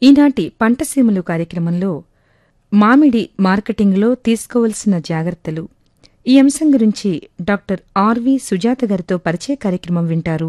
ఈనాటి పంటసీమలు కార్యక్రమంలో మామిడి మార్కెటింగ్లో తీసుకోవలసిన జాగ్రత్తలు ఈ అంశం గురించి డాక్టర్ ఆర్వి సుజాత గారితో పరిచయ కార్యక్రమం వింటారు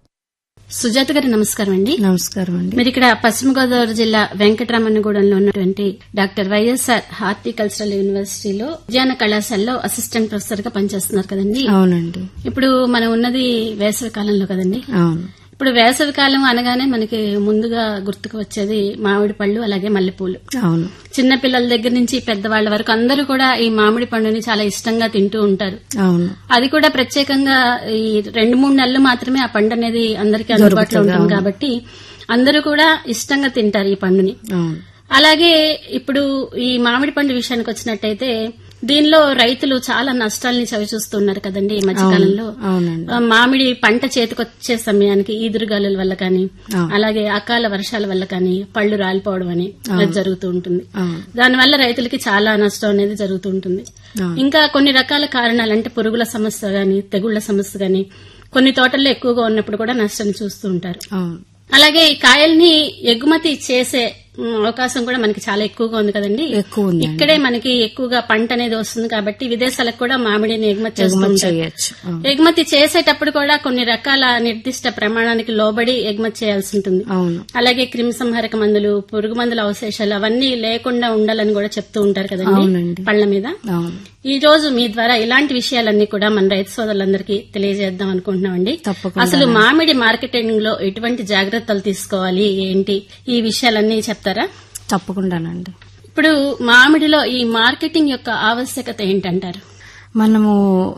సుజాత గారి నమస్కారం అండి నమస్కారం అండి మీరు ఇక్కడ పశ్చిమ గోదావరి జిల్లా వెంకటరమణగూడెంలో ఉన్నటువంటి డాక్టర్ వైఎస్ఆర్ హార్టికల్చరల్ యూనివర్సిటీలో ఉద్యాన కళాశాలలో అసిస్టెంట్ ప్రొఫెసర్ గా పనిచేస్తున్నారు కదండి అవునండి ఇప్పుడు మనం ఉన్నది వేసవి కాలంలో కదండి అవును ఇప్పుడు వేసవి కాలం అనగానే మనకి ముందుగా గుర్తుకు వచ్చేది మామిడి పళ్ళు అలాగే మల్లెపూలు అవును చిన్న పిల్లల దగ్గర నుంచి పెద్దవాళ్ల వరకు అందరూ కూడా ఈ మామిడి పండుని చాలా ఇష్టంగా తింటూ ఉంటారు అవును అది కూడా ప్రత్యేకంగా ఈ రెండు మూడు నెలలు మాత్రమే ఆ పండు అనేది అందరికీ అందుబాటులో ఉంటుంది కాబట్టి అందరూ కూడా ఇష్టంగా తింటారు ఈ పండుని అవును అలాగే ఇప్పుడు ఈ మామిడి పండు విషయానికి వచ్చినట్టయితే దీనిలో రైతులు చాలా నష్టాలని చవిచూస్తున్నారు కదండి ఈ మధ్యకాలంలో అవునండి ఆ, మామిడి పంట చేతికొచ్చే సమయానికి ఈదురుగాలుల వల్ల కానీ అలాగే అకాల వర్షాల వల్ల కానీ పళ్ళు రాలిపోవడం అని అది జరుగుతూ ఉంటుంది అవును దానివల్ల రైతులకి చాలా నష్టం అనేది జరుగుతూ ఉంటుంది అవును. ఇంకా కొన్ని రకాల కారణాలు అంటే పురుగుల సమస్య గాని తెగుళ్ల సమస్య గాని కొన్ని తోటల్లో ఎక్కువగా ఉన్నప్పుడు కూడా నష్టాన్ని చూస్తూ ఉంటారు అవును అలాగే ఈ కాయల్ని ఎగుమతి చేసే ఉమ్, అవకాశం కూడా మనకి చాలా ఎక్కువగా ఉంది కదండి ఎక్కువ ఉంది ఇక్కడే మనకి ఎక్కువగా పంట అనేది వస్తుంది కాబట్టి విదేశాలకు కూడా మామిడిని ఎగుమతి చేస్తూ ఎగుమతి ఉంటారు చేయొచ్చు అవును. ఎగుమతి చేసేటప్పుడు కూడా కొన్ని రకాల నిర్దిష్ట ప్రమాణానికి లోబడి ఎగుమతి చేయాల్సి ఉంటుంది అవును అలాగే క్రిమిసంహారక మందులు పురుగు మందుల అవశేషాలు అవన్నీ లేకుండా ఉండాలని కూడా చెప్తూ ఉంటారు కదండి అవునండి. పళ్ళ మీద అవును ఈ రోజు మీ ద్వారా ఇలాంటి విషయాలన్నీ కూడా మన రైతు సోదరులందరికీ తెలియజేద్దాం అనుకుంటున్నామండి తప్పకుండా. అసలు మామిడి మార్కెటింగ్ లో ఎటువంటి జాగ్రత్తలు తీసుకోవాలి ఏంటి ఈ విషయాలన్నీ చెప్తారా తప్పకుండానండి ఇప్పుడు మామిడిలో ఈ మార్కెటింగ్ యొక్క ఆవశ్యకత ఏంటంటారు మనము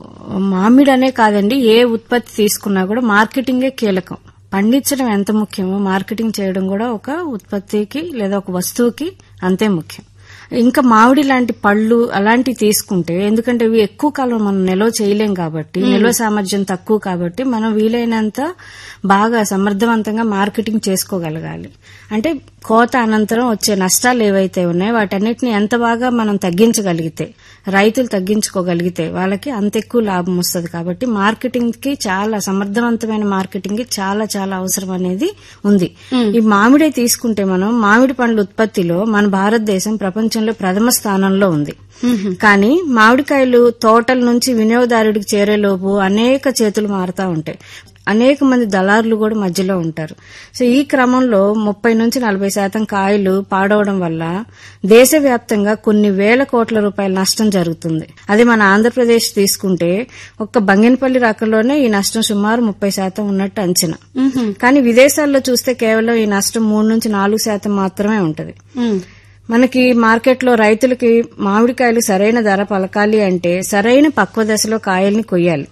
మామిడి అనే కాదండి ఏ ఉత్పత్తి తీసుకున్నా కూడా మార్కెటింగే కీలకం పండించడం ఎంత ముఖ్యమో మార్కెటింగ్ చేయడం కూడా ఒక ఉత్పత్తికి లేదా ఒక వస్తువుకి అంతే ముఖ్యం ఇంకా మామిడి లాంటి పళ్ళు అలాంటివి తీసుకుంటే ఎందుకంటే ఇవి ఎక్కువ కాలం మనం నిల్వ చేయలేం కాబట్టి నిల్వ సామర్థ్యం తక్కువ కాబట్టి మనం వీలైనంత బాగా సమర్థవంతంగా మార్కెటింగ్ చేసుకోగలగాలి అంటే కోత అనంతరం వచ్చే నష్టాలు ఏవైతే ఉన్నాయో వాటన్నిటిని ఎంత బాగా మనం తగ్గించగలిగితే రైతులు తగ్గించుకోగలిగితే వాళ్ళకి అంత ఎక్కువ లాభం వస్తుంది కాబట్టి మార్కెటింగ్ కి చాలా సమర్థవంతమైన మార్కెటింగ్ కి చాలా చాలా అవసరం అనేది ఉంది ఈ మామిడి తీసుకుంటే మనం మామిడి పండ్ల ఉత్పత్తిలో మన భారతదేశం ప్రపంచంలో ప్రథమ స్థానంలో ఉంది కానీ మామిడికాయలు తోటల నుంచి వినియోగదారుడికి చేరేలోపు అనేక చేతులు మారుతా ఉంటాయి అనేక మంది దళారులు కూడా మధ్యలో ఉంటారు సో ఈ క్రమంలో ముప్పై నుంచి నలభై శాతం కాయలు పాడవడం వల్ల దేశవ్యాప్తంగా కొన్ని వేల కోట్ల రూపాయల నష్టం జరుగుతుంది అదే మన ఆంధ్రప్రదేశ్ తీసుకుంటే ఒక్క బంగినపల్లి రకంలోనే ఈ నష్టం సుమారు ముప్పై శాతం ఉన్నట్టు అంచనా కానీ విదేశాల్లో చూస్తే కేవలం ఈ నష్టం మూడు నుంచి నాలుగు శాతం మాత్రమే ఉంటది ఉమ్, మనకి మార్కెట్లో రైతులకి మామిడికాయలు సరైన ధర పలకాలి అంటే సరైన పక్వ దశలో కాయల్ని కొయ్యాలి